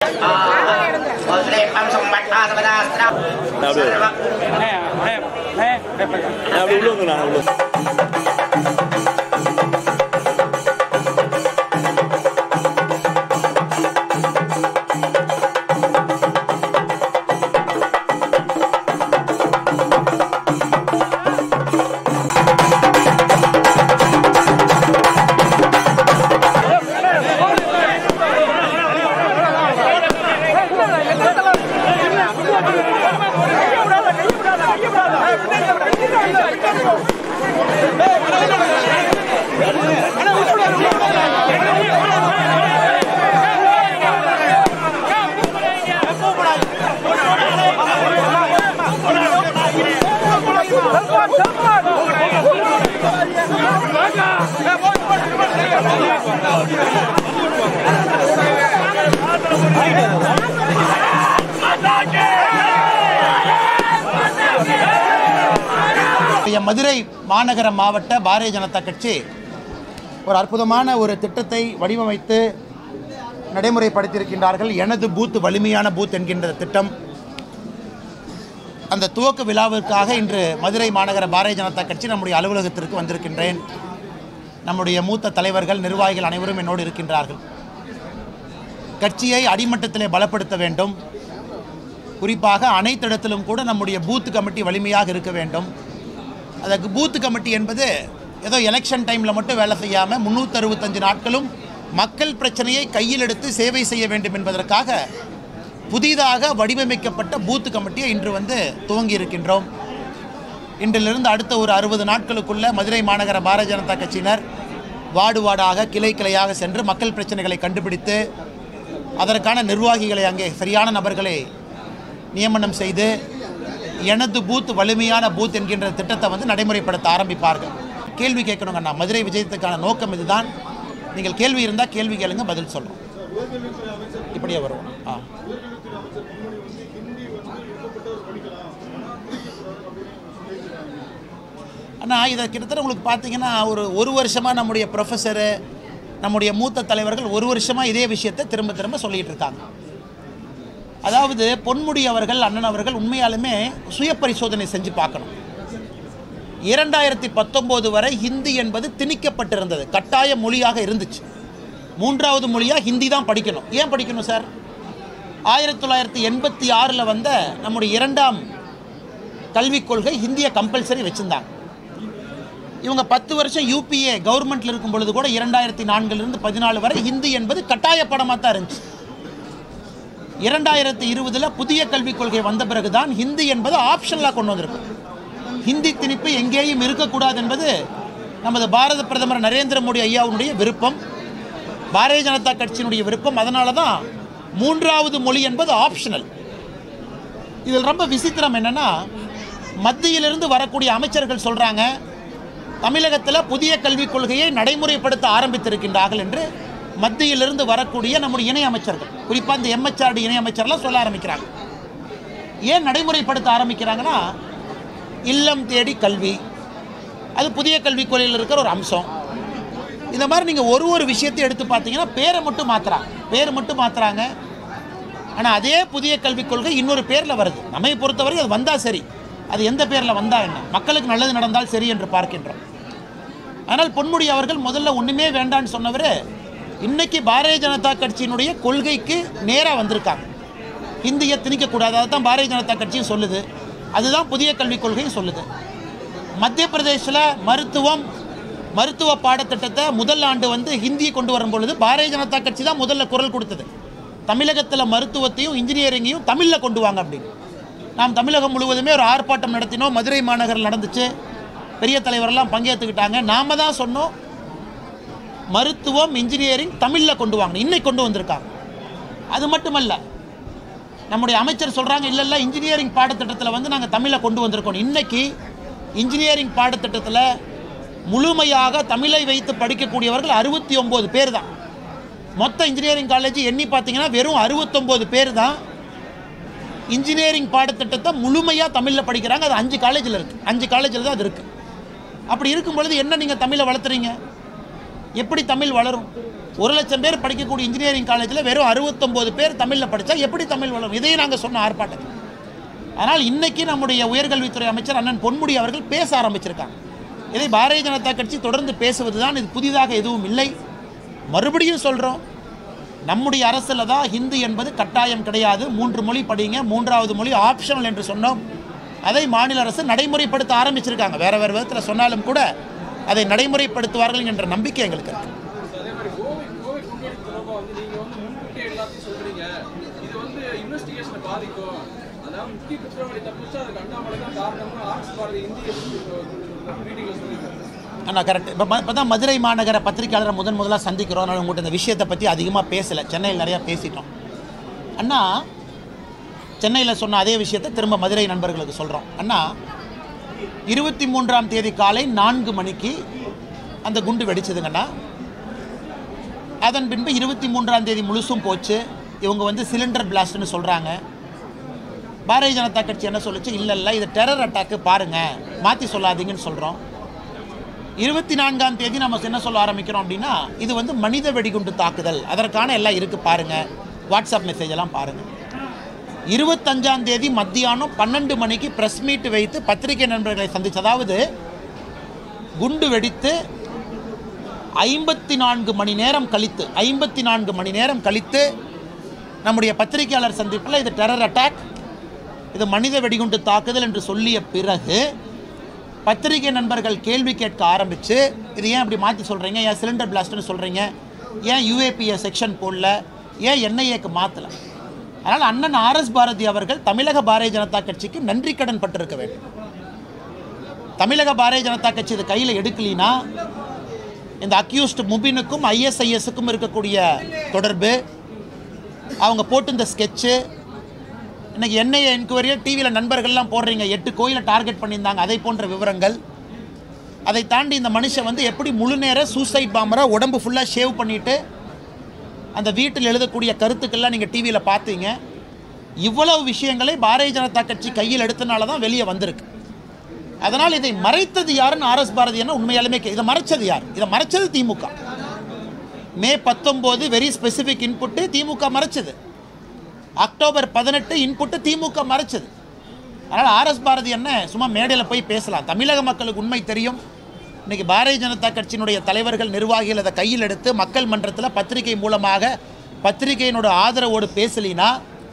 Oleh pam sombat ah kepada astra. Nào được. Nè, nè, nè, nè, nè. nào đúng luôn rồi nào luôn என் மதுரை மாநகர மாவட்ட பாரதிய ஜனதா கட்சி ஒரு அற்புதமான ஒரு திட்டத்தை வடிவமைத்து நடைமுறைப்படுத்தியிருக்கின்றார்கள் எனது பூத் வலிமையான பூத் என்கின்ற திட்டம் அந்த துவக்க விழாவிற்காக இன்று மதுரை மாநகர பாரதிய ஜனதா கட்சி நம்முடைய அலுவலகத்திற்கு வந்திருக்கின்றேன் நம்முடைய மூத்த தலைவர்கள் நிர்வாகிகள் அனைவரும் என்னோடு இருக்கின்றார்கள் கட்சியை அடிமட்டத்திலே பலப்படுத்த வேண்டும் குறிப்பாக அனைத்து இடத்திலும் கூட நம்முடைய பூத் கமிட்டி வலிமையாக இருக்க வேண்டும் அதற்கு பூத் கமிட்டி என்பது ஏதோ எலெக்ஷன் டைமில் மட்டும் வேலை செய்யாமல் முந்நூற்றறுபத்தஞ்சு நாட்களும் மக்கள் பிரச்சனையை கையில் எடுத்து சேவை செய்ய வேண்டும் என்பதற்காக புதிதாக வடிவமைக்கப்பட்ட பூத் கமிட்டியை இன்று வந்து துவங்கி இருக்கின்றோம் இன்றிலிருந்து அடுத்த ஒரு அறுபது நாட்களுக்குள்ள மதுரை மாநகர பாரதிய ஜனதா கட்சியினர் வார்டு வார்டாக கிளை கிளையாக சென்று மக்கள் பிரச்சனைகளை கண்டுபிடித்து அதற்கான நிர்வாகிகளை அங்கே சரியான நபர்களை நியமனம் செய்து எனது பூத் வலிமையான பூத் என்கின்ற திட்டத்தை வந்து நடைமுறைப்படுத்த ஆரம்பிப்பார்கள் கேள்வி கேட்கணுங்க நான் மதுரை விஜயத்துக்கான நோக்கம் இதுதான் நீங்கள் கேள்வி இருந்தால் கேள்வி கேளுங்க பதில் சொல்கிறோம் இப்படியே வருவோம் ஆ ஆனால் இதை கிட்டத்தட்ட உங்களுக்கு பார்த்தீங்கன்னா ஒரு ஒரு வருஷமாக நம்முடைய ப்ரொஃபஸரு நம்முடைய மூத்த தலைவர்கள் ஒரு வருஷமாக இதே விஷயத்தை திரும்ப திரும்ப சொல்லிட்டு இருக்காங்க அதாவது பொன்முடி அவர்கள் அண்ணன் அவர்கள் உண்மையாலுமே சுய பரிசோதனை செஞ்சு பார்க்கணும் இரண்டாயிரத்தி பத்தொம்போது வரை ஹிந்தி என்பது திணிக்கப்பட்டிருந்தது கட்டாய மொழியாக இருந்துச்சு மூன்றாவது மொழியாக ஹிந்தி தான் படிக்கணும் ஏன் படிக்கணும் சார் ஆயிரத்தி தொள்ளாயிரத்தி எண்பத்தி ஆறில் வந்த நம்முடைய இரண்டாம் கல்விக் கொள்கை ஹிந்தியை கம்பல்சரி வச்சுருந்தாங்க இவங்க பத்து வருஷம் யூபிஏ கவர்மெண்ட்டில் இருக்கும் பொழுது கூட இரண்டாயிரத்தி நான்கிலிருந்து பதினாலு வரை ஹிந்தி என்பது கட்டாய படமாக தான் இருந்துச்சு இரண்டாயிரத்தி இருபதில் புதிய கல்விக் கொள்கை வந்த பிறகுதான் ஹிந்தி என்பது ஆப்ஷனலாக கொண்டு வந்திருக்கு ஹிந்தி திணிப்பு எங்கேயும் இருக்கக்கூடாது என்பது நமது பாரத பிரதமர் நரேந்திர மோடி ஐயாவுடைய விருப்பம் பாரதிய ஜனதா கட்சியினுடைய விருப்பம் அதனால தான் மூன்றாவது மொழி என்பது ஆப்ஷனல் இதில் ரொம்ப விசித்திரம் என்னன்னா மத்தியிலிருந்து வரக்கூடிய அமைச்சர்கள் சொல்கிறாங்க தமிழகத்தில் புதிய கல்விக் கொள்கையை நடைமுறைப்படுத்த ஆரம்பித்திருக்கின்றார்கள் என்று மத்தியிலிருந்து வரக்கூடிய நம்முடைய இணை அமைச்சர்கள் குறிப்பாக இந்த எம்ஹெச்ஆர்டி இணை அமைச்சர்லாம் சொல்ல ஆரம்பிக்கிறாங்க ஏன் நடைமுறைப்படுத்த ஆரம்பிக்கிறாங்கன்னா இல்லம் தேடி கல்வி அது புதிய கல்விக் கொள்கையில் இருக்கிற ஒரு அம்சம் இந்த மாதிரி நீங்கள் ஒரு ஒரு விஷயத்தையும் எடுத்து பார்த்தீங்கன்னா பேரை மட்டும் மாற்றுறாங்க பேர் மட்டும் மாற்றுறாங்க ஆனால் அதே புதிய கல்விக் கொள்கை இன்னொரு பேரில் வருது நம்மை பொறுத்தவரை அது வந்தால் சரி அது எந்த பேரில் வந்தால் என்ன மக்களுக்கு நல்லது நடந்தால் சரி என்று பார்க்கின்றோம் ஆனால் பொன்முடி அவர்கள் முதல்ல ஒன்றுமே வேண்டான்னு சொன்னவர் இன்னைக்கு பாரதிய ஜனதா கட்சியினுடைய கொள்கைக்கு நேராக வந்திருக்காங்க ஹிந்தியை திணிக்கக்கூடாது அதை தான் பாரதிய ஜனதா கட்சியும் சொல்லுது அதுதான் புதிய கல்விக் கொள்கையும் சொல்லுது மத்திய பிரதேசில் மருத்துவம் மருத்துவ பாடத்திட்டத்தை முதல் ஆண்டு வந்து ஹிந்தியை கொண்டு வரும் பொழுது பாரதிய ஜனதா கட்சி தான் முதல்ல குரல் கொடுத்தது தமிழகத்தில் மருத்துவத்தையும் இன்ஜினியரிங்கையும் தமிழில் கொண்டு வாங்க அப்படின்னு நாம் தமிழகம் முழுவதுமே ஒரு ஆர்ப்பாட்டம் நடத்தினோம் மதுரை மாநகரில் நடந்துச்சு பெரிய தலைவரெல்லாம் பங்கேற்றுக்கிட்டாங்க நாம தான் சொன்னோம் மருத்துவம் இன்ஜினியரிங் தமிழில் கொண்டு வாங்க இன்னைக்கு கொண்டு வந்திருக்காங்க அது மட்டுமல்ல நம்முடைய அமைச்சர் சொல்கிறாங்க இல்லை இல்லை இன்ஜினியரிங் பாடத்திட்டத்தில் வந்து நாங்கள் தமிழை கொண்டு வந்திருக்கோம் இன்னைக்கு இன்ஜினியரிங் பாடத்திட்டத்தில் முழுமையாக தமிழை வைத்து படிக்கக்கூடியவர்கள் அறுபத்தி ஒம்பது பேர் தான் மொத்த இன்ஜினியரிங் காலேஜ் எண்ணி பார்த்தீங்கன்னா வெறும் அறுபத்தொம்போது பேர் தான் இன்ஜினியரிங் பாடத்திட்டத்தை முழுமையாக தமிழில் படிக்கிறாங்க அது அஞ்சு காலேஜில் இருக்குது அஞ்சு காலேஜில் தான் அது இருக்குது அப்படி இருக்கும் பொழுது என்ன நீங்கள் தமிழை வளர்த்துறீங்க எப்படி தமிழ் வளரும் ஒரு லட்சம் பேர் படிக்கக்கூடிய இன்ஜினியரிங் காலேஜில் வெறும் அறுபத்தொம்போது பேர் தமிழில் படித்தா எப்படி தமிழ் வளரும் இதையும் நாங்கள் சொன்ன ஆர்ப்பாட்டத்தில் ஆனால் இன்னைக்கு நம்முடைய உயர்கல்வித்துறை அமைச்சர் அண்ணன் பொன்முடி அவர்கள் பேச ஆரம்பிச்சிருக்காங்க இதை பாரதிய ஜனதா கட்சி தொடர்ந்து பேசுவது தான் இது புதிதாக எதுவும் இல்லை மறுபடியும் சொல்கிறோம் நம்முடைய அரசில் தான் ஹிந்தி என்பது கட்டாயம் கிடையாது மூன்று மொழி படிங்க மூன்றாவது மொழி ஆப்ஷனல் என்று சொன்னோம் அதை மாநில அரசு நடைமுறைப்படுத்த ஆரம்பிச்சிருக்காங்க வேற வேறு விதத்தில் சொன்னாலும் கூட அதை நடைமுறைப்படுத்துவார்கள் என்ற நம்பிக்கை எங்களுக்கு இருக்கு அதே மாதிரி கோவை கோவை குண்டோடி தொடர்பாக வந்து நீங்க வந்து முன்கூட்டி எல்லாத்தையும் சொல்றீங்க இது வந்து இன்வெஸ்டிகேஷனை பாதிக்கும் அதாவது முக்கிய குற்றவாளி தப்பிச்சா அதுக்கு அண்ணாமலை தான் காரணம்னு ஆர்எஸ் பாரதி இந்திய மீட்டிங்ல சொல்லியிருக்காரு ஆனால் கரெக்ட் இப்போ இப்போ தான் மதுரை மாநகர பத்திரிக்கையாளரை முதன் முதலாக சந்திக்கிறோம் அதனால் உங்கள்கிட்ட இந்த விஷயத்தை பற்றி அதிகமாக பேசலை சென்னையில் நிறையா பேசிட்டோம் அண்ணா சென்னையில் சொன்ன அதே விஷயத்தை திரும்ப மதுரை நண்பர்களுக்கு சொல்கிறோம் அண்ணா இருபத்தி மூன்றாம் தேதி காலை நான்கு மணிக்கு அந்த குண்டு வெடிச்சதுங்கண்ணா அதன் பின்பு இருபத்தி மூன்றாம் தேதி முழுசும் போச்சு இவங்க வந்து சிலிண்டர் பிளாஸ்ட்னு சொல்கிறாங்க பாரதிய ஜனதா கட்சி என்ன சொல்லுச்சு இல்லை இல்லை இது டெரர் அட்டாக்கு பாருங்கள் மாற்றி சொல்லாதீங்கன்னு சொல்கிறோம் இருபத்தி நான்காம் தேதி நம்ம என்ன சொல்ல ஆரம்பிக்கிறோம் அப்படின்னா இது வந்து மனித வெடிகுண்டு தாக்குதல் அதற்கான எல்லாம் இருக்குது பாருங்கள் வாட்ஸ்அப் மெசேஜ் எல்லாம் பாருங்கள் இருபத்தஞ்சாம் தேதி மத்தியானம் பன்னெண்டு மணிக்கு ப்ரெஸ் மீட் வைத்து பத்திரிகை நண்பர்களை சந்திச்சு அதாவது குண்டு வெடித்து ஐம்பத்தி நான்கு மணி நேரம் கழித்து ஐம்பத்தி நான்கு மணி நேரம் கழித்து நம்முடைய பத்திரிகையாளர் சந்திப்பில் இது டெரர் அட்டாக் இது மனித வெடிகுண்டு தாக்குதல் என்று சொல்லிய பிறகு பத்திரிகை நண்பர்கள் கேள்வி கேட்க ஆரம்பித்து இது ஏன் அப்படி மாற்றி சொல்கிறீங்க ஏன் சிலிண்டர் பிளாஸ்ட்னு சொல்கிறீங்க ஏன் யூஏபிஏ செக்ஷன் போடல ஏன் என்ஐஏக்கு மாற்றலை அதனால் அண்ணன் ஆர்எஸ் பாரதி அவர்கள் தமிழக பாரதிய ஜனதா கட்சிக்கு நன்றி கடன் பட்டிருக்க வேண்டும் தமிழக பாரதிய ஜனதா கட்சி இது கையில் எடுக்கலினா இந்த அக்யூஸ்ட் முபினுக்கும் ஐஎஸ்ஐஎஸ்க்கும் இருக்கக்கூடிய தொடர்பு அவங்க போட்டு இந்த ஸ்கெட்சு இன்னைக்கு என்ஐஏ என்கொயரியை டிவியில் நண்பர்கள்லாம் போடுறீங்க எட்டு கோயிலை டார்கெட் பண்ணியிருந்தாங்க அதை போன்ற விவரங்கள் அதை தாண்டி இந்த மனுஷன் வந்து எப்படி முழு நேர சூசைட் பாம்பராக உடம்பு ஃபுல்லாக ஷேவ் பண்ணிவிட்டு அந்த வீட்டில் எழுதக்கூடிய கருத்துக்கள்லாம் நீங்கள் டிவியில் பார்த்தீங்க இவ்வளவு விஷயங்களை பாரதிய ஜனதா கட்சி கையில் எடுத்தனால தான் வெளியே வந்திருக்கு அதனால் இதை மறைத்தது யாருன்னு ஆர்எஸ் பாரதி என்ன உண்மையாலுமே கே- இதை மறைச்சது யார் இதை மறைச்சது திமுக மே பத்தொம்போது வெரி ஸ்பெசிஃபிக் இன்புட்டு திமுக மறைச்சது அக்டோபர் பதினெட்டு இன்புட்டு திமுக மறைச்சது அதனால் ஆர்எஸ் பாரதி என்ன சும்மா மேடையில் போய் பேசலாம் தமிழக மக்களுக்கு உண்மை தெரியும் இன்னைக்கு பாரதிய ஜனதா கட்சியினுடைய தலைவர்கள் நிர்வாகிகள் அதை கையில் எடுத்து மக்கள் மன்றத்தில் பத்திரிகை மூலமாக பத்திரிகையினோட ஆதரவோடு பேசலினா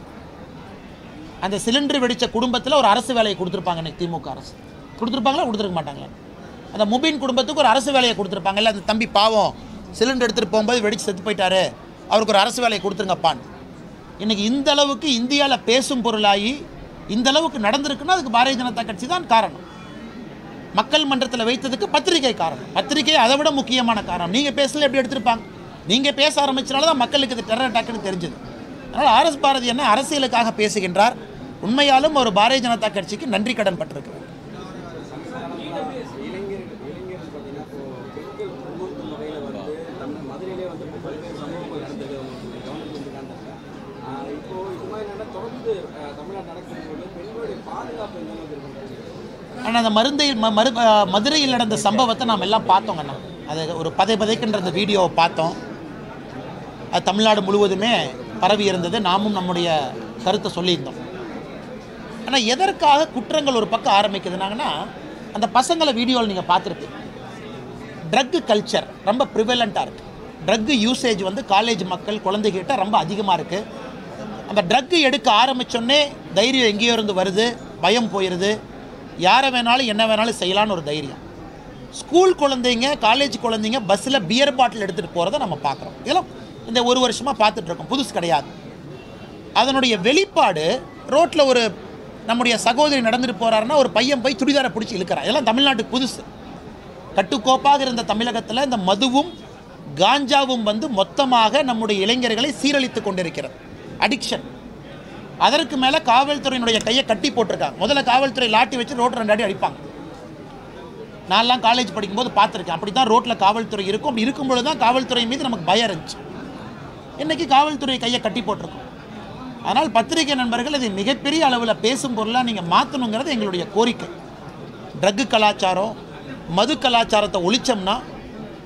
அந்த சிலிண்டர் வெடித்த குடும்பத்தில் ஒரு அரசு வேலையை கொடுத்துருப்பாங்க இன்னைக்கு திமுக அரசு கொடுத்துருப்பாங்களா கொடுத்துருக்க மாட்டாங்களா அந்த முபின் குடும்பத்துக்கு ஒரு அரசு வேலையை கொடுத்துருப்பாங்க இல்லை அந்த தம்பி பாவம் சிலிண்டர் எடுத்துகிட்டு போகும்போது வெடிச்சு செத்து போயிட்டாரு அவருக்கு ஒரு அரசு வேலையை கொடுத்துருங்கப்பான்னு இன்னைக்கு இந்த அளவுக்கு இந்தியாவில் பேசும் பொருளாகி இந்த அளவுக்கு நடந்திருக்குன்னா அதுக்கு பாரதிய ஜனதா கட்சி தான் காரணம் மக்கள் மன்றத்தில் வைத்ததுக்கு பத்திரிகை காரணம் பத்திரிகை அதை விட முக்கியமான காரணம் நீங்கள் பேசல எப்படி எடுத்திருப்பாங்க நீங்கள் பேச ஆரம்பிச்சனால தான் மக்களுக்கு இது டெரர் அட்டாக்னு தெரிஞ்சது அதனால் ஆர்எஸ் பாரதி என்ன அரசியலுக்காக பேசுகின்றார் உண்மையாலும் ஒரு பாரதிய ஜனதா கட்சிக்கு நன்றி கடன் பட்டிருக்கிறார் ஆனால் அந்த மருந்தையில் ம- மரு அஹ் மதுரையில் நடந்த சம்பவத்தை நாம் எல்லாம் பார்த்தோங்கண்ணா அது ஒரு பதை பதைக்கின்ற அந்த வீடியோவை பார்த்தோம் அது தமிழ்நாடு முழுவதுமே பரவி இருந்தது நாமும் நம்முடைய கருத்தை சொல்லியிருந்தோம் ஆனால் எதற்காக குற்றங்கள் ஒரு பக்கம் ஆரம்பிக்குதுனாங்கன்னா அந்த பசங்களை வீடியோவில் நீங்கள் பார்த்துருப்பீங்க ட்ரக்கு கல்ச்சர் ரொம்ப ப்ரிவலண்ட்டாக இருக்குது ட்ரக்கு யூசேஜ் வந்து காலேஜ் மக்கள் குழந்தைகிட்ட ரொம்ப அதிகமாக இருக்குது அந்த ட்ரக்கு எடுக்க ஆரம்பித்தோடனே தைரியம் எங்கேயோ இருந்து வருது பயம் போயிடுது யாரை வேணாலும் என்ன வேணாலும் செய்யலான்னு ஒரு தைரியம் ஸ்கூல் குழந்தைங்க காலேஜ் குழந்தைங்க பஸ்ஸில் பியர் பாட்டில் எடுத்துகிட்டு போகிறத நம்ம பார்க்குறோம் இதெல்லாம் இந்த ஒரு வருஷமாக பார்த்துட்ருக்கோம் புதுசு கிடையாது அதனுடைய வெளிப்பாடு ரோட்டில் ஒரு நம்முடைய சகோதரி நடந்துட்டு போகிறாருன்னா ஒரு பையன் போய் சுடிதாரை பிடிச்சி இழுக்கிறான் இதெல்லாம் தமிழ்நாட்டுக்கு புதுசு கட்டுக்கோப்பாக இருந்த தமிழகத்தில் இந்த மதுவும் காஞ்சாவும் வந்து மொத்தமாக நம்முடைய இளைஞர்களை சீரழித்து கொண்டிருக்கிறது அடிக்ஷன் அதற்கு மேலே காவல்துறையினுடைய கையை கட்டி போட்டிருக்காங்க முதல்ல காவல்துறை லாட்டி வச்சு ரோட்டில் ரெண்டு அடி அடிப்பாங்க நான்லாம் காலேஜ் படிக்கும்போது பார்த்துருக்கேன் அப்படி தான் ரோட்டில் காவல்துறை இருக்கும் அப்படி இருக்கும்பொழுது தான் காவல்துறை மீது நமக்கு பயம் இருந்துச்சு இன்னைக்கு காவல்துறை கையை கட்டி போட்டிருக்கோம் ஆனால் பத்திரிகை நண்பர்கள் இதை மிகப்பெரிய அளவில் பேசும் பொருளாக நீங்கள் மாற்றணுங்கிறது எங்களுடைய கோரிக்கை ட்ரக்கு கலாச்சாரம் மது கலாச்சாரத்தை ஒழிச்சோம்னா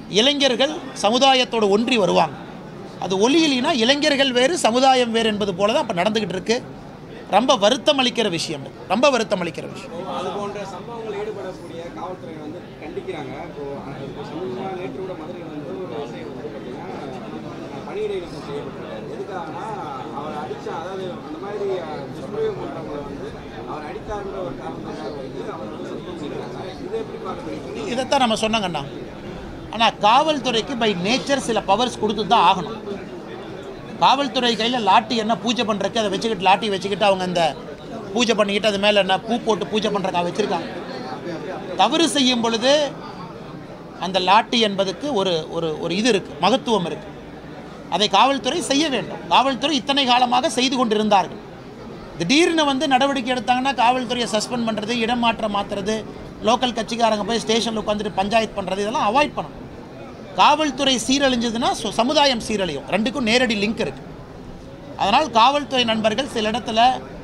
இளைஞர்கள் சமுதாயத்தோடு ஒன்றி வருவாங்க அது ஒலியிலினா இளைஞர்கள் வேறு சமுதாயம் வேறு என்பது போல தான் இப்போ நடந்துக்கிட்டு இருக்கு ரொம்ப வருத்தம் அளிக்கிற விஷயம் இது. ரொம்ப வருத்தம் அளிக்கிற விஷயம் அது போன்ற சம்பவங்கள் ஈடுபடக்கூடிய காவல்துறை வந்து கண்டிக்கிறாங்க இப்போ அஹ், இப்போ சமீபமாக நேற்று கூட மதுரையில் வந்து ஒரு ஆசிரியர் வந்து பார்த்தீங்கன்னா பணியிடை நீக்கம் செய்யப்பட்டிருக்காரு எதுக்காகனா அவர் அடிச்சா அதாவது அந்த மாதிரி அஹ், துஷ்பிரயோகம் பண்ணுறவங்களை வந்து அவர் அடித்தாருன்ற ஒரு காரணத்துக்காக வந்து அவர் வந்து சஸ்பெண்ட் பண்ணிருக்காங்க இதை எப்படி பார்க்குறீங்க இதைத்தான் நம்ம சொன்னோங்கண்ணா ஆனால் காவல்துறைக்கு பை நேச்சர் சில பவர்ஸ் கொடுத்து தான் ஆகணும் காவல்துறை கையில் லாட்டி என்ன பூஜை பண்ணுறக்கு அதை வச்சுக்கிட்டு லாட்டி வச்சுக்கிட்டு அவங்க அந்த பூஜை பண்ணிக்கிட்டு அது மேலே என்ன பூ போட்டு பூஜை பண்ணுறக்கா வச்சுருக்காங்க தவறு செய்யும் பொழுது அந்த லாட்டி என்பதுக்கு ஒரு ஒரு ஒரு இது இருக்குது மகத்துவம் இருக்குது அதை காவல்துறை செய்ய வேண்டும் காவல்துறை இத்தனை காலமாக செய்து கொண்டிருந்தார்கள் திடீர்னு வந்து நடவடிக்கை எடுத்தாங்கன்னா காவல்துறையை சஸ்பெண்ட் பண்ணுறது இடம் மாற்றம் மாற்றுறது லோக்கல் கட்சிக்காரங்க போய் ஸ்டேஷனில் உட்காந்துட்டு பஞ்சாயத்து பண்ணுறது இதெல்லாம் அவாய்ட் பண்ணணும் காவல்துறை சீரழிஞ்சதுன்னா சு- சமுதாயம் சீரழியும் ரெண்டுக்கும் நேரடி லிங்க் இருக்குது அதனால் காவல்துறை நண்பர்கள் சில இடத்துல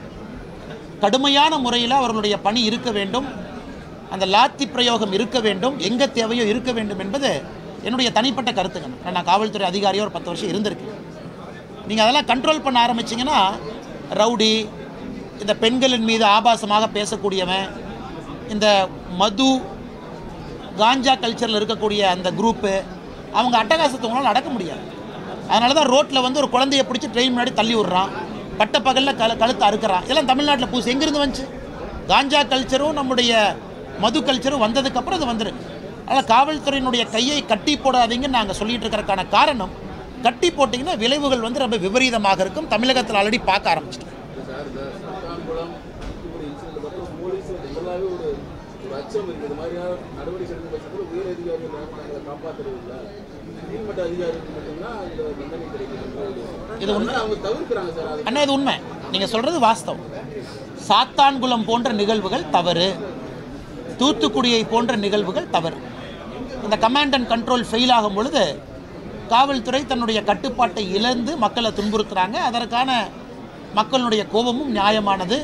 கடுமையான முறையில் அவர்களுடைய பணி இருக்க வேண்டும் அந்த லாத்தி பிரயோகம் இருக்க வேண்டும் எங்கே தேவையோ இருக்க வேண்டும் என்பது என்னுடைய தனிப்பட்ட கருத்துங்க நான் காவல்துறை அதிகாரியாக ஒரு பத்து வருஷம் இருந்திருக்கேன் நீங்கள் அதெல்லாம் கண்ட்ரோல் பண்ண ஆரம்பிச்சிங்கன்னா ரவுடி இந்த பெண்களின் மீது ஆபாசமாக பேசக்கூடியவன் இந்த மது காஞ்சா கல்ச்சரில் இருக்கக்கூடிய அந்த குரூப்பு அவங்க அட்டகாசத்தவங்களால நடக்க முடியாது அதனால தான் ரோட்டில் வந்து ஒரு குழந்தைய பிடிச்சி ட்ரெயின் முன்னாடி தள்ளி விட்றான் பட்ட பகலில் கழு கழுத்து அறுக்கிறான் இதெல்லாம் தமிழ்நாட்டில் புதுசு எங்கேருந்து வந்துச்சு காஞ்சா கல்ச்சரும் நம்முடைய மது கல்ச்சரும் வந்ததுக்கப்புறம் அது வந்துருக்கு அதனால் காவல்துறையினுடைய கையை கட்டி போடாதீங்கன்னு நாங்கள் சொல்லிட்டு இருக்கிறதுக்கான காரணம் கட்டி போட்டிங்கன்னா விளைவுகள் வந்து ரொம்ப விபரீதமாக இருக்கும் தமிழகத்தில் ஆல்ரெடி பார்க்க ஆரம்பிச்சிட்டோம் சார் இந்த சாத்தான்குளம் தூத்துக்குடி இன்சிடென்ட் பார்த்தா போலீஸ் எல்லாமே ஒரு ஒரு அச்சம் இருக்குது இந்த மாதிரியான நடவடிக்கை எடுக்கும் பட்சத்தில் உயர் அதிகாரிகள் நியமனங்களை காப்பாற்றுறது இல்லை கீழ்மட்ட அதிகாரிகள் மட்டும்தான் இந்த தண்டனை கிடைக்குது இது உண்மை. அவங்க தவிர்க்கிறாங்க சார் அது அண்ணா இது உண்மை நீங்கள் சொல்கிறது வாஸ்தவம் சாத்தான்குளம் போன்ற நிகழ்வுகள் தவறு தூத்துக்குடியை போன்ற நிகழ்வுகள் தவறு இந்த கமாண்ட் அண்ட் கண்ட்ரோல் ஃபெயில் ஆகும் பொழுது காவல்துறை தன்னுடைய கட்டுப்பாட்டை இழந்து மக்களை துன்புறுத்துறாங்க அதற்கான மக்களுடைய கோபமும் நியாயமானது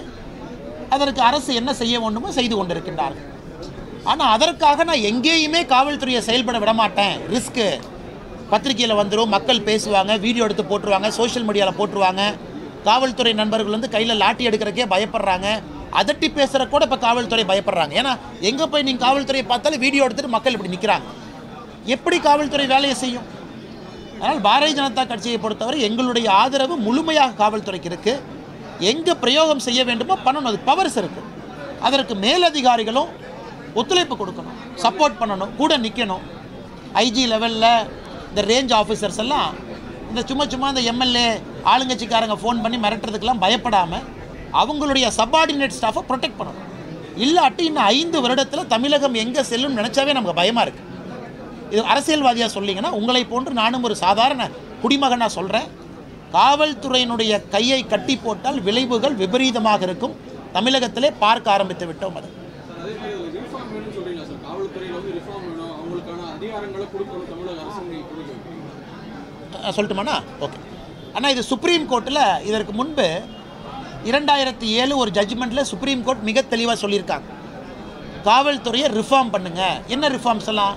அதற்கு அரசு என்ன செய்ய வேண்டுமோ செய்து கொண்டிருக்கின்றார்கள் ஆனால் அதற்காக நான் எங்கேயுமே காவல்துறையை செயல்பட விட மாட்டேன் ரிஸ்க்கு பத்திரிக்கையில் வந்துடும் மக்கள் பேசுவாங்க வீடியோ எடுத்து போட்டுருவாங்க சோஷியல் மீடியாவில் போட்டுருவாங்க காவல்துறை நண்பர்கள் வந்து கையில் லாட்டி எடுக்கிறக்கே பயப்படுறாங்க அதட்டி பேசுகிற கூட இப்போ காவல்துறை பயப்படுறாங்க ஏன்னா எங்கே போய் நீங்கள் காவல்துறையை பார்த்தாலும் வீடியோ எடுத்துட்டு மக்கள் இப்படி நிற்கிறாங்க எப்படி காவல்துறை வேலையை செய்யும் அதனால் பாரதிய ஜனதா கட்சியை பொறுத்தவரை எங்களுடைய ஆதரவு முழுமையாக காவல்துறைக்கு இருக்குது எங்கே பிரயோகம் செய்ய வேண்டுமோ பண்ணணும் அது பவர்ஸ் இருக்குது அதற்கு மேலதிகாரிகளும் ஒத்துழைப்பு கொடுக்கணும் சப்போர்ட் பண்ணணும் கூட நிற்கணும் ஐஜி லெவலில் இந்த ரேஞ்ச் ஆஃபீஸர்ஸ் எல்லாம் இந்த சும்மா சும்மா இந்த எம்எல்ஏ ஆளுங்கட்சிக்காரங்க ஃபோன் பண்ணி மிரட்டுறதுக்கெல்லாம் பயப்படாமல் அவங்களுடைய சப்பார்டினேட் ஸ்டாஃபை ப்ரொடெக்ட் பண்ணணும் இல்லாட்டி இன்னும் ஐந்து வருடத்தில் தமிழகம் எங்கே செல்லும்னு நினச்சாவே நமக்கு பயமாக இருக்குது இது அரசியல்வாதியாக சொல்லிங்கன்னா உங்களை போன்று நானும் ஒரு சாதாரண குடிமகனாக சொல்கிறேன் காவல்துறையினுடைய கையை கட்டி போட்டால் விளைவுகள் விபரீதமாக இருக்கும் தமிழகத்திலே பார்க்க ஆரம்பித்து விட்டோம் அது அதே மாதிரி ரிஃபார்ம் வேணும்னு சொல்றீங்களா சார் காவல்துறையில வந்து ரிஃபார்ம் வேணும் அவங்களுக்கான அதிகாரங்களை கொடுக்கணும் தமிழக அரசு நீங்க கொடுக்கணும் அஹ் சொல்லட்டுமாண்ணா ஓகே ஆனால் இது சுப்ரீம் கோர்ட்டில் இதற்கு முன்பு இரண்டாயிரத்தி ஏழு ஒரு ஜட்ஜ்மெண்ட்டில் சுப்ரீம் கோர்ட் மிக தெளிவாக சொல்லியிருக்காங்க காவல்துறையை ரிஃபார்ம் பண்ணுங்க என்ன ரிஃபார்ம்ஸ் எல்லாம்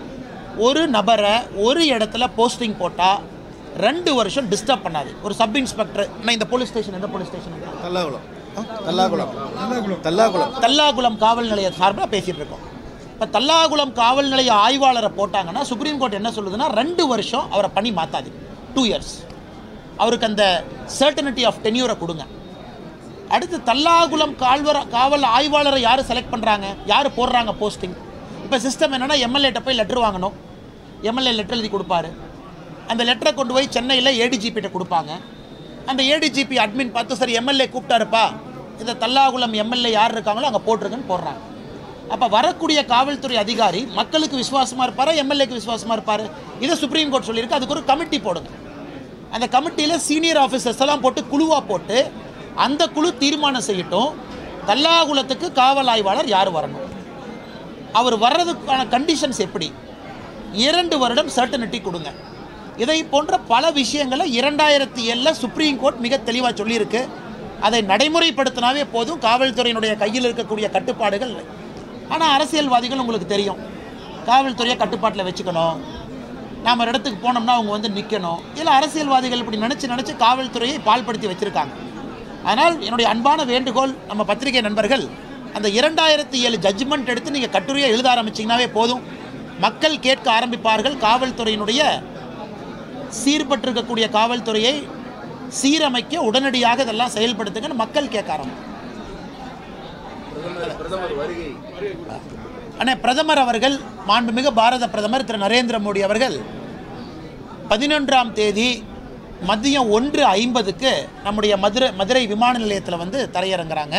ஒரு நபரை ஒரு இடத்துல போஸ்டிங் போட்டால் ரெண்டு வருஷம் டிஸ்டர்ப் பண்ணாது ஒரு சப் இன்ஸ்பெக்டர் நான் இந்த போலீஸ் ஸ்டேஷன் எந்த போலீஸ் ஸ்டேஷன் தல்லாகுளம் தல்லாகுளம் தல்லாகுளம் தல்லாகுளம் காவல் நிலைய சார்பாக பேசிகிட்டு இருக்கோம் இப்போ தல்லாகுளம் காவல் நிலைய ஆய்வாளரை போட்டாங்கன்னா சுப்ரீம் கோர்ட் என்ன சொல்லுதுன்னா ரெண்டு வருஷம் அவரை பணி மாற்றாது டூ இயர்ஸ் அவருக்கு அந்த சர்டனிட்டி ஆஃப் டென்யூரை கொடுங்க அடுத்து தல்லாகுளம் கால்வர காவல் ஆய்வாளரை யார் செலக்ட் பண்ணுறாங்க யார் போடுறாங்க போஸ்டிங் இப்போ சிஸ்டம் என்னென்னா எம்எல்ஏட்ட போய் லெட்டர் வாங்கணும் எம்எல்ஏ லெட்டர் எழுதி கொடுப்பாரு அந்த லெட்டரை கொண்டு போய் சென்னையில் ஏடிஜிபிட்ட கொடுப்பாங்க அந்த ஏடிஜிபி அட்மின் பார்த்து சரி எம்எல்ஏ கூப்பிட்டாருப்பா இந்த தல்லாகுளம் எம்எல்ஏ யார் இருக்காங்களோ அங்கே போட்டிருக்குன்னு போடுறாங்க அப்போ வரக்கூடிய காவல்துறை அதிகாரி மக்களுக்கு விசுவாசமாக இருப்பாரா எம்எல்ஏக்கு விசுவாசமாக இருப்பார் இதை சுப்ரீம் கோர்ட் சொல்லியிருக்கு அதுக்கு ஒரு கமிட்டி போடுங்க அந்த கமிட்டியில் சீனியர் ஆஃபீஸர்ஸ் எல்லாம் போட்டு குழுவாக போட்டு அந்த குழு தீர்மானம் செய்யட்டும் தல்லாகுளத்துக்கு காவல் ஆய்வாளர் யார் வரணும் அவர் வர்றதுக்கான கண்டிஷன்ஸ் எப்படி இரண்டு வருடம் சர்டனிட்டி கொடுங்க இதை போன்ற பல விஷயங்களை இரண்டாயிரத்தி ஏழில் சுப்ரீம் கோர்ட் மிக தெளிவாக சொல்லியிருக்கு அதை நடைமுறைப்படுத்தினாவே போதும் காவல்துறையினுடைய கையில் இருக்கக்கூடிய கட்டுப்பாடுகள் ஆனால் அரசியல்வாதிகள் உங்களுக்கு தெரியும் காவல்துறையை கட்டுப்பாட்டில் வச்சுக்கணும் நாம் ஒரு இடத்துக்கு போனோம்னா அவங்க வந்து நிற்கணும் இல்லை அரசியல்வாதிகள் இப்படி நினச்சி நினச்சி காவல்துறையை பால்படுத்தி வச்சுருக்காங்க அதனால் என்னுடைய அன்பான வேண்டுகோள் நம்ம பத்திரிகை நண்பர்கள் அந்த இரண்டாயிரத்தி ஏழு ஜட்ஜ்மெண்ட் எடுத்து நீங்கள் கட்டுரையை எழுத ஆரம்பிச்சிங்கனாவே போதும் மக்கள் கேட்க ஆரம்பிப்பார்கள் காவல்துறையினுடைய சீர்பட்டிருக்கக்கூடிய காவல்துறையை சீரமைக்க உடனடியாக இதெல்லாம் செயல்படுத்துங்கன்னு மக்கள் கேட்க ஆரம்பிப்பாங்க பிரதமர் பிரதமர் வருகை அண்ணே பிரதமர் அவர்கள் மாண்புமிகு பாரத பிரதமர் திரு நரேந்திர மோடி அவர்கள் பதினொன்றாம் தேதி மதியம் ஒன்று ஐம்பதுக்கு நம்முடைய மதுரை மதுரை விமான நிலையத்தில் வந்து தரையிறங்குறாங்க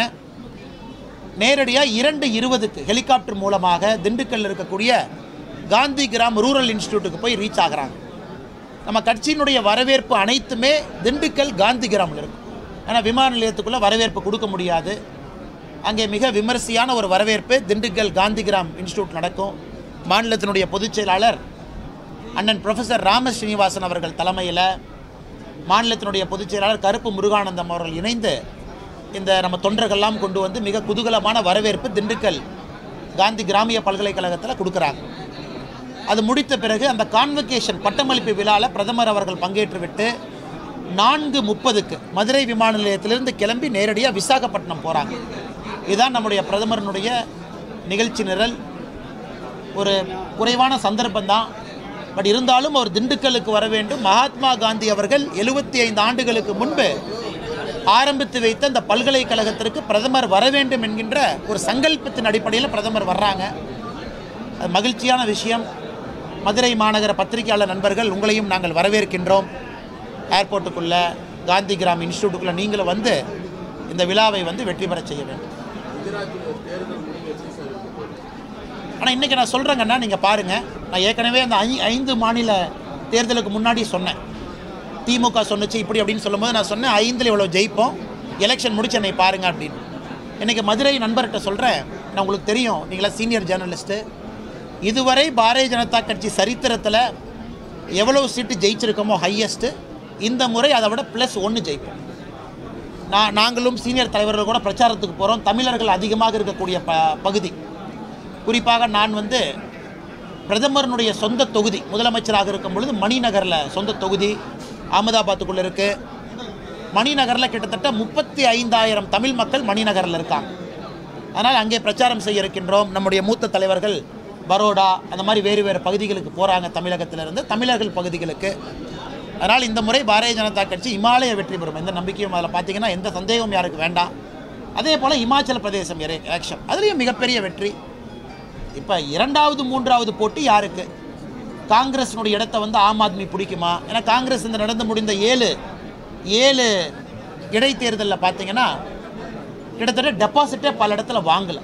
நேரடியாக இரண்டு இருபதுக்கு ஹெலிகாப்டர் மூலமாக திண்டுக்கல்ல இருக்கக்கூடிய காந்தி கிராம் ரூரல் இன்ஸ்டியூட்டுக்கு போய் ரீச் ஆகுறாங்க நம்ம கட்சியினுடைய வரவேற்பு அனைத்துமே திண்டுக்கல் காந்தி கிராமில் இருக்கும் ஆனால் விமான நிலையத்துக்குள்ளே வரவேற்பு கொடுக்க முடியாது அங்கே மிக விமரிசையான ஒரு வரவேற்பு திண்டுக்கல் காந்திகிராம் இன்ஸ்டியூட் நடக்கும் மாநிலத்தினுடைய பொதுச் செயலாளர் அண்ணன் ப்ரொஃபஸர் ராம ஸ்ரீனிவாசன் அவர்கள் தலைமையில் மாநிலத்தினுடைய பொதுச் செயலாளர் கருப்பு முருகானந்தம் அவர்கள் இணைந்து இந்த நம்ம தொண்டர்கள்லாம் கொண்டு வந்து மிக குதூகலமான வரவேற்பு திண்டுக்கல் காந்தி கிராமிய பல்கலைக்கழகத்தில் கொடுக்குறாங்க அது முடித்த பிறகு அந்த கான்வெகேஷன் பட்டமளிப்பு விழாவில் பிரதமர் அவர்கள் பங்கேற்றுவிட்டு நான்கு முப்பதுக்கு மதுரை விமான நிலையத்திலிருந்து கிளம்பி நேரடியாக விசாகப்பட்டினம் போகிறாங்க இதுதான் நம்முடைய பிரதமரனுடைய நிகழ்ச்சி நிரல் ஒரு குறைவான சந்தர்ப்பம் தான் பட் இருந்தாலும் அவர் திண்டுக்கலுக்கு வர வேண்டும் மகாத்மா காந்தி அவர்கள் எழுபத்தி ஐந்து ஆண்டுகளுக்கு முன்பு ஆரம்பித்து வைத்த அந்த பல்கலைக்கழகத்திற்கு பிரதமர் வர வேண்டும் என்கின்ற ஒரு சங்கல்பத்தின் அடிப்படையில் பிரதமர் வர்றாங்க அது மகிழ்ச்சியான விஷயம் மதுரை மாநகர பத்திரிகையாளர் நண்பர்கள் உங்களையும் நாங்கள் வரவேற்கின்றோம் ஏர்போர்ட்டுக்குள்ளே காந்தி கிராம் இன்ஸ்டியூட்டுக்குள்ளே நீங்களும் வந்து இந்த விழாவை வந்து வெற்றி பெற செய்ய வேண்டும் குஜராத்தில் தேர்தல் முடிவு எப்படி சார் இருக்க போகுது ஆனால் இன்றைக்கி நான் சொல்கிறேங்கன்னா நீங்கள் பாருங்கள் நான் ஏற்கனவே அந்த ஐ ஐந்து மாநில தேர்தலுக்கு முன்னாடி சொன்னேன் திமுக சொன்னுச்சு இப்படி அப்படின்னு சொல்லும்போது நான் சொன்னேன் ஐந்தில் இவ்வளோ ஜெயிப்போம் எலெக்ஷன் முடிச்சு என்னை பாருங்க அப்படின்னு இன்றைக்கி மதுரை நண்பர்கிட்ட சொல்கிறேன் நான் உங்களுக்கு தெரியும் நீங்களா சீனியர் ஜேர்னலிஸ்ட்டு இதுவரை பாரதிய ஜனதா கட்சி சரித்திரத்தில் எவ்வளவு சீட்டு ஜெயிச்சிருக்கோமோ ஹையஸ்ட்டு இந்த முறை அதை விட ப்ளஸ் ஒன்று ஜெயிப்போம் நான் நாங்களும் சீனியர் தலைவர்கள் கூட பிரச்சாரத்துக்கு போகிறோம் தமிழர்கள் அதிகமாக இருக்கக்கூடிய ப பகுதி குறிப்பாக நான் வந்து பிரதமரனுடைய சொந்த தொகுதி முதலமைச்சராக இருக்கும் பொழுது மணிநகரில் சொந்த தொகுதி அகமதாபாத்துக்குள்ளே இருக்குது மணிநகரில் கிட்டத்தட்ட முப்பத்தி ஐந்தாயிரம் தமிழ் மக்கள் மணிநகரில் இருக்காங்க அதனால் அங்கே பிரச்சாரம் செய்ய இருக்கின்றோம் நம்முடைய மூத்த தலைவர்கள் பரோடா அந்த மாதிரி வேறு வேறு பகுதிகளுக்கு போகிறாங்க தமிழகத்திலிருந்து தமிழர்கள் பகுதிகளுக்கு அதனால் இந்த முறை பாரதிய ஜனதா கட்சி இமாலய வெற்றி பெறும் எந்த நம்பிக்கையும் அதில் பார்த்தீங்கன்னா எந்த சந்தேகமும் யாருக்கு வேண்டாம் அதே போல் இமாச்சல பிரதேசம் எலெக்ஷன் அதுலேயும் மிகப்பெரிய வெற்றி இப்போ இரண்டாவது மூன்றாவது போட்டி யாருக்கு காங்கிரஸினுடைய இடத்த வந்து ஆம் ஆத்மி பிடிக்குமா ஏன்னா காங்கிரஸ் இந்த நடந்து முடிந்த ஏழு ஏழு இடைத்தேர்தலில் பார்த்தீங்கன்னா கிட்டத்தட்ட டெபாசிட்டே பல இடத்துல வாங்கலை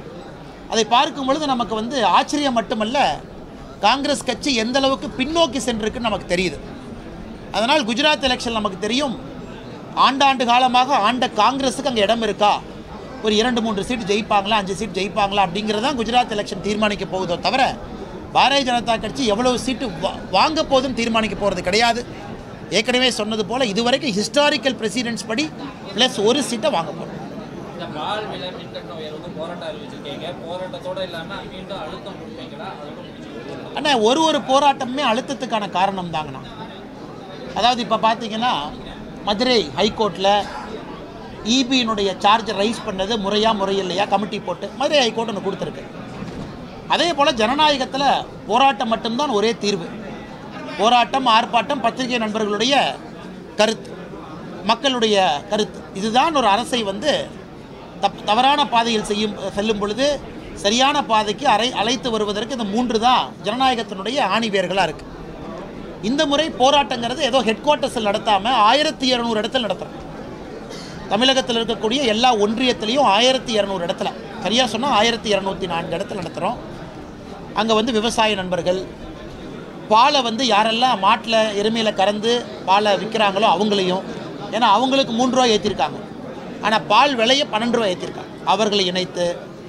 அதை பார்க்கும் பொழுது நமக்கு வந்து ஆச்சரியம் மட்டுமல்ல காங்கிரஸ் கட்சி எந்த அளவுக்கு பின்னோக்கி சென்றிருக்குன்னு நமக்கு தெரியுது அதனால் குஜராத் எலெக்ஷன் நமக்கு தெரியும் ஆண்டாண்டு காலமாக ஆண்ட காங்கிரஸுக்கு அங்கே இடம் இருக்கா ஒரு இரண்டு மூன்று சீட் ஜெயிப்பாங்களா அஞ்சு சீட் ஜெயிப்பாங்களா அப்படிங்கிறது தான் குஜராத் எலெக்ஷன் தீர்மானிக்க போகுதோ தவிர பாரதிய ஜனதா கட்சி எவ்வளவு சீட்டு வா- வாங்க போதும் தீர்மானிக்க போகிறது கிடையாது ஏற்கனவே சொன்னது போல் இதுவரைக்கும் ஹிஸ்டாரிக்கல் பிரசிடென்ட்ஸ் படி ப்ளஸ் ஒரு சீட்டை வாங்க போகிறோம் இந்த பால் விலை மின்கட்டண உயர்வுக்கு போராட்டம் அறிவிச்சிருக்கீங்க போராட்டத்தோட இல்லாம மீண்டும் அழுத்தம் கொடுப்பீங்களா அதோட முடிச்சுக்கோங்க அண்ணா ஒரு ஒரு போராட்டமுமே அழுத்தத்துக்கான காரணம் தாங்கண்ணா அதாவது இப்போ பார்த்தீங்கன்னா மதுரை ஹைகோர்ட்டில் இபியினுடைய சார்ஜை ரைஸ் பண்ணது முறையா முறையில்லையா கமிட்டி போட்டு மதுரை ஹைகோர்ட் ஒன்று கொடுத்துருக்கு அதே போல் ஜனநாயகத்தில் போராட்டம் மட்டும்தான் ஒரே தீர்வு போராட்டம் ஆர்ப்பாட்டம் பத்திரிகை நண்பர்களுடைய கருத்து மக்களுடைய கருத்து இதுதான் ஒரு அரசை வந்து தப் தவறான பாதையில் செய்யும் செல்லும் பொழுது சரியான பாதைக்கு அரை அழைத்து வருவதற்கு இந்த மூன்று தான் ஜனநாயகத்தினுடைய ஆணிவேர்களாக இருக்குது இந்த முறை போராட்டங்கிறது ஏதோ ஹெட் குவார்ட்டர்ஸில் நடத்தாமல் ஆயிரத்தி இரநூறு இடத்துல நடத்துகிறோம் தமிழகத்தில் இருக்கக்கூடிய எல்லா ஒன்றியத்திலையும் ஆயிரத்தி இரநூறு இடத்துல சரியாக சொன்னால் ஆயிரத்தி இரநூத்தி நான்கு இடத்துல நடத்துகிறோம் அங்கே வந்து விவசாய நண்பர்கள் பாலை வந்து யாரெல்லாம் மாட்டில் எருமையில் கறந்து பாலை விற்கிறாங்களோ அவங்களையும் ஏன்னா அவங்களுக்கு மூன்று ரூபா ஏற்றிருக்காங்க ஆனால் பால் விலையை பன்னெண்டு ரூபா ஏற்றிருக்காங்க அவர்களை இணைத்து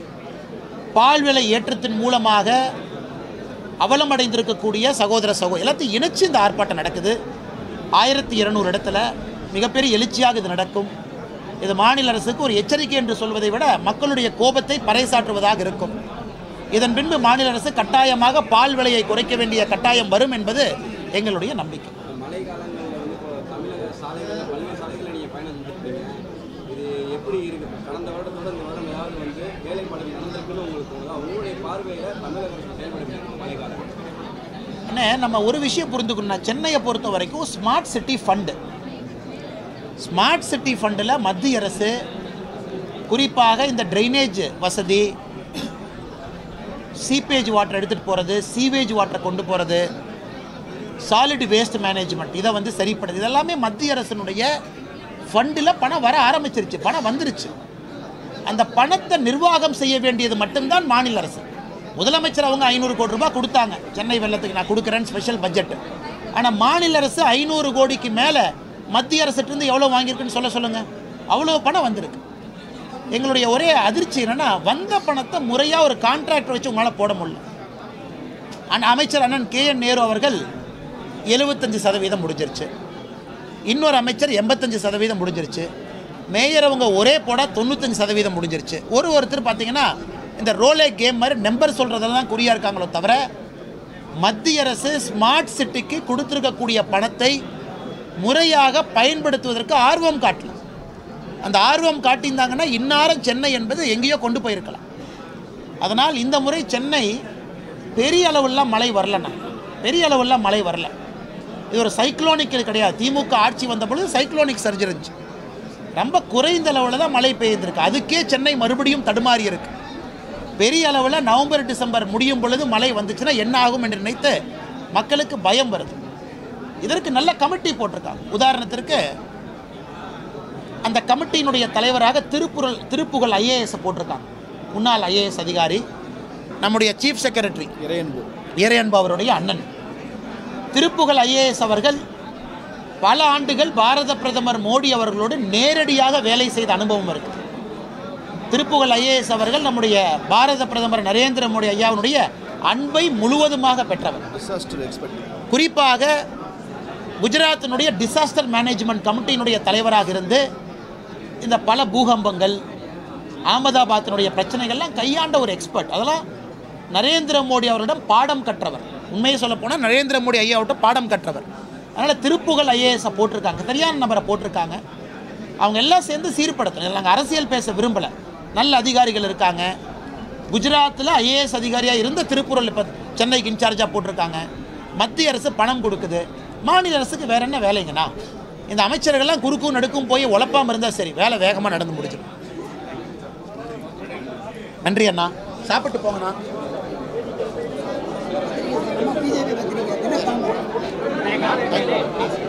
பால் விலை ஏற்றத்தின் மூலமாக அவலமடைந்திருக்கக்கூடிய சகோதர சகோ எல்லாத்தையும் இணைச்சு இந்த ஆர்ப்பாட்டம் நடக்குது ஆயிரத்தி இருநூறு இடத்துல மிகப்பெரிய எழுச்சியாக இது நடக்கும் இது மாநில அரசுக்கு ஒரு எச்சரிக்கை என்று சொல்வதை விட மக்களுடைய கோபத்தை பறைசாற்றுவதாக இருக்கும் இதன் பின்பு மாநில அரசு கட்டாயமாக பால் விலையை குறைக்க வேண்டிய கட்டாயம் வரும் என்பது எங்களுடைய நம்பிக்கை மழை காலங்களில் வந்து இப்போ தமிழக சாலைகளில் பல்வேறு சாலைகளில் நீங்கள் பயணம் செஞ்சுருக்கீங்க இது எப்படி இருக்குது கடந்த வருடத்தோட இந்த வருடம் ஏதாவது வந்து வேலைப்பாடு நடந்திருக்குன்னு உங்களுக்கு தோணுதா உங்களுடைய பார்வையில் தமிழக அரசு செயல்படுத்தி மழை காலம் அண்ணே நம்ம ஒரு விஷயம் புரிந்துக்கணும் சென்னையை பொறுத்த வரைக்கும் smart city fund smart city ஃபண்டில் மத்திய அரசு குறிப்பாக இந்த ட்ரைனேஜ் வசதி சீப்பேஜ் வாட்டர் எடுத்துகிட்டு போகிறது சீவேஜ் வாட்டரை கொண்டு போகிறது சாலிட் வேஸ்ட் மேனேஜ்மெண்ட் இதை வந்து சரிப்படுது இதெல்லாமே மத்திய அரசினுடைய ஃபண்டில் பணம் வர ஆரம்பிச்சிருச்சு பணம் வந்துருச்சு அந்த பணத்தை நிர்வாகம் செய்ய வேண்டியது மட்டும்தான் மாநில அரசு முதலமைச்சர் அவங்க ஐநூறு கோடி ரூபாய் கொடுத்தாங்க சென்னை வெள்ளத்துக்கு நான் கொடுக்குறேன்னு ஸ்பெஷல் பட்ஜெட் ஆனால் மாநில அரசு ஐநூறு கோடிக்கு மேலே மத்திய அரசுலேருந்து எவ்வளோ வாங்கியிருக்குன்னு சொல்ல சொல்லுங்கள் அவ்வளோ பணம் வந்திருக்கு எங்களுடைய ஒரே அதிர்ச்சி என்னென்னா வந்த பணத்தை முறையாக ஒரு கான்ட்ராக்ட் வச்சு உங்களால் போட முடியல அண்ணன் அமைச்சர் அண்ணன் கே என் நேரு அவர்கள் எழுபத்தஞ்சு சதவீதம் முடிஞ்சிருச்சு இன்னொரு அமைச்சர் எண்பத்தஞ்சு சதவீதம் முடிஞ்சிருச்சு மேயர் அவங்க ஒரே போட தொண்ணூத்தஞ்சு சதவீதம் முடிஞ்சிருச்சு ஒரு ஒருத்தர் பார்த்தீங்கன்னா இந்த ரோலே கேம் மாதிரி நம்பர் சொல்கிறதுல தான் குறியாக இருக்காங்களோ தவிர மத்திய அரசு ஸ்மார்ட் சிட்டிக்கு கொடுத்துருக்கக்கூடிய பணத்தை முறையாக பயன்படுத்துவதற்கு ஆர்வம் காட்டல அந்த ஆர்வம் காட்டியிருந்தாங்கன்னா இந்நேரம் சென்னை என்பது எங்கேயோ கொண்டு போயிருக்கலாம் அதனால் இந்த முறை சென்னை பெரிய அளவுலாம் மழை வரலண்ணா பெரிய அளவுலாம் மழை வரல இது ஒரு சைக்ளோனிக் கிடையாது திமுக ஆட்சி வந்த பொழுது சைக்ளோனிக் சர்ஜ் இருந்துச்சு ரொம்ப குறைந்த அளவில் தான் மழை பெய்திருக்கு அதுக்கே சென்னை மறுபடியும் தடுமாறி இருக்கு பெரிய அளவில் நவம்பர் டிசம்பர் முடியும் பொழுது மழை வந்துச்சுன்னா என்ன ஆகும் என்று நினைத்து மக்களுக்கு பயம் வருது இதற்கு நல்ல கமிட்டி போட்டிருக்காங்க உதாரணத்திற்கு அந்த கமிட்டியினுடைய தலைவராக திருப்புரல் திருப்புகழ் ஐஏஎஸ் போட்டிருக்காங்க முன்னாள் ஐஏஎஸ் அதிகாரி நம்முடைய சீஃப் செக்ரட்டரி இறையன்பு இறையன்பு அவருடைய அண்ணன் திருப்புகழ் ஐஏஎஸ் அவர்கள் பல ஆண்டுகள் பாரத பிரதமர் மோடி அவர்களோடு நேரடியாக வேலை செய்த அனுபவம் இருக்குது திருப்புகழ் ஐஏஎஸ் அவர்கள் நம்முடைய பாரத பிரதமர் நரேந்திர மோடி ஐயாவினுடைய அன்பை முழுவதுமாக பெற்றவர் டிசாஸ்டர் எக்ஸ்பெக்ட் குறிப்பாக குஜராத்தினுடைய டிசாஸ்டர் மேனேஜ்மெண்ட் கமிட்டியினுடைய தலைவராக இருந்து இந்த பல பூகம்பங்கள் அகமதாபாத்தினுடைய பிரச்சனைகள்லாம் கையாண்ட ஒரு எக்ஸ்பர்ட் அதெல்லாம் நரேந்திர மோடி அவரிடம் பாடம் கற்றவர் உண்மையை சொல்ல போனால் நரேந்திர மோடி ஐயாவிட்ட பாடம் கற்றவர் அதனால் திருப்புகழ் ஐஏஎஸை போட்டிருக்காங்க சரியான நபரை போட்டிருக்காங்க அவங்க எல்லாம் சேர்ந்து சீர்படுத்தணும் இதில் நாங்கள் அரசியல் பேச விரும்பலை நல்ல அதிகாரிகள் இருக்காங்க குஜராத்தில் ஐஏஎஸ் அதிகாரியாக இருந்த திருப்புரல் இப்போ சென்னைக்கு இன்சார்ஜாக போட்டிருக்காங்க மத்திய அரசு பணம் கொடுக்குது மாநில அரசுக்கு வேற என்ன வேலைங்கண்ணா இந்த அமைச்சர்கள்லாம் குறுக்கும் நடுக்கும் போய் உழப்பாமல் இருந்தால் சரி வேலை வேகமாக நடந்து முடிச்சிடும் நன்றி அண்ணா சாப்பிட்டு போங்கண்ணா பிஜேபி பத்திரிக்கை தினசாமி